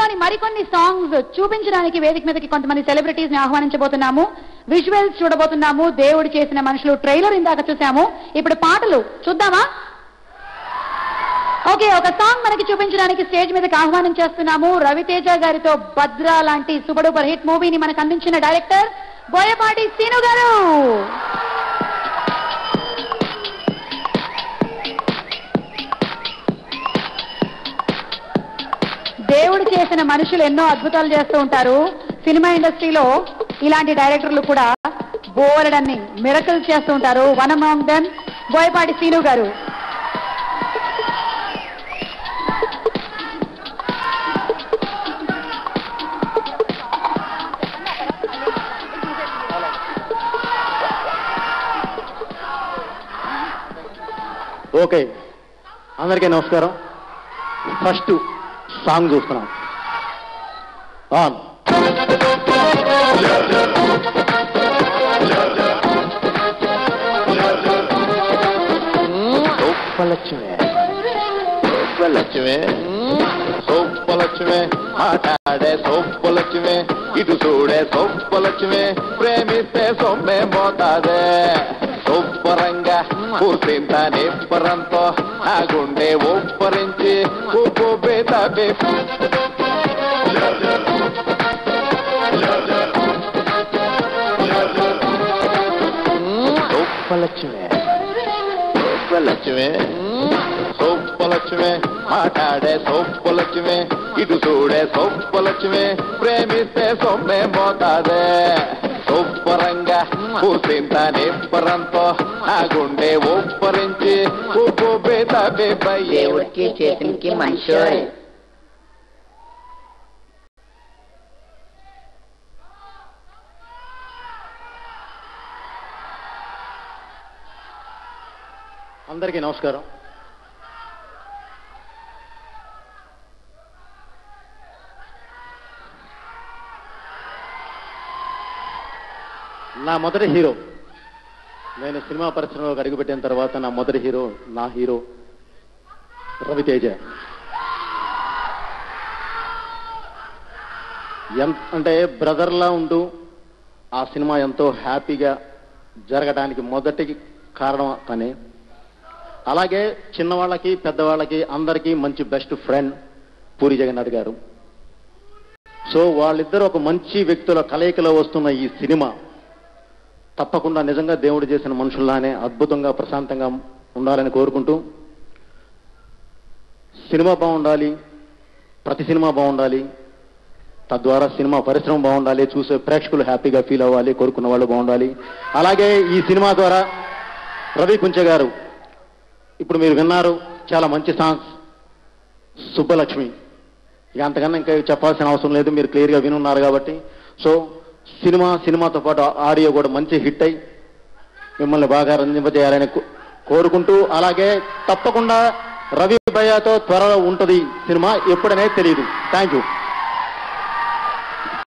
సినిమాలోని మరికొన్ని సాంగ్స్ చూపించడానికి వేదిక మీదకి కొంతమంది సెలబ్రిటీస్ ని ఆహ్వానించబోతున్నాము విజువల్స్ చూడబోతున్నాము దేవుడు చేసిన మనుషులు ట్రైలర్ ఇందాక చూసాము ఇప్పుడు పాటలు చూద్దామా ఓకే ఒక సాంగ్ మనకి చూపించడానికి స్టేజ్ మీదకి ఆహ్వానం చేస్తున్నాము రవితేజ గారితో భద్ర లాంటి సూపర్ డూపర్ హిట్ మూవీని మనకు అందించిన డైరెక్టర్ బోయపాటి సీను గారు దేవుడు చేసిన మనుషులు ఎన్నో అద్భుతాలు చేస్తూ ఉంటారు సినిమా ఇండస్ట్రీలో ఇలాంటి డైరెక్టర్లు కూడా బోలెడన్ని మిరకల్స్ చేస్తూ ఉంటారు one among them Boyapati Seenu garu okay అందరికీ నమస్కారం ఫస్ట్ సాంగ్ చూస్తున్నాం ఆన్ సోప్పలక్ష్మే సోప్పలక్ష్మే సోప్పలక్ష్మే మాట్లాడే సోప్పలక్ష్మే ఇటు చూడే సోప్పలక్ష్మే ప్రేమిస్తే సొమ్మే పోతాదే సూపరంగా పూర్తింత నిప్పరంతో నా గుండె ఒప్పరించి ఉప్పు బేతాబే సోప్పలక్ష్మే సోప్పలక్ష్మే సోప్పలక్ష్మే మాట్లాడే సోప్పలక్ష్మే ఇటు చూడే సోప్పలక్ష్మే ప్రేమిస్తే సొమ్మే పోతాదే సూపరంగా పూసింత నిప్పరంతో నా గుండె ఒప్పరించి ఉప్పు బేతాబే దేవుడికి చేతునికి మంచోడే అందరికీ నమస్కారం నా మొదటి హీరో నేను సినిమా పరిశ్రమలోకి అడుగుపెట్టిన తర్వాత నా మొదటి హీరో నా హీరో రవితేజ ఎంత అంటే బ్రదర్లా ఉంటూ ఆ సినిమా ఎంతో హ్యాపీగా జరగడానికి మొదటి కారణం తనే అలాగే చిన్నవాళ్ళకి పెద్దవాళ్ళకి అందరికీ మంచి బెస్ట్ ఫ్రెండ్ పూరి జగన్నాథ్ గారు సో వాళ్ళిద్దరూ ఒక మంచి వ్యక్తుల కలయికలో వస్తున్న ఈ సినిమా తప్పకుండా నిజంగా దేవుడు చేసిన మనుషుల్లానే అద్భుతంగా ప్రశాంతంగా ఉండాలని కోరుకుంటూ సినిమా బాగుండాలి ప్రతి సినిమా బాగుండాలి తద్వారా సినిమా పరిశ్రమ బాగుండాలి చూసే ప్రేక్షకులు హ్యాపీగా ఫీల్ అవ్వాలి కోరుకున్న వాళ్ళు బాగుండాలి అలాగే ఈ సినిమా ద్వారా రవి కుంచె గారు ఇప్పుడు మీరు విన్నారు చాలా మంచి సాంగ్స్ సుబ్బలక్ష్మి ఇక అంతకన్నా ఇంకా చెప్పాల్సిన అవసరం లేదు మీరు క్లియర్గా వినున్నారు కాబట్టి సో సినిమా సినిమాతో పాటు ఆడియో కూడా మంచి హిట్ అయి మిమ్మల్ని బాగా రంజింపజేయాలని కో- కోరుకుంటూ అలాగే తప్పకుండా రవి భయ్యతో త్వరలో ఉంటుంది సినిమా ఎప్పుడనే తెలియదు థ్యాంక్ యూ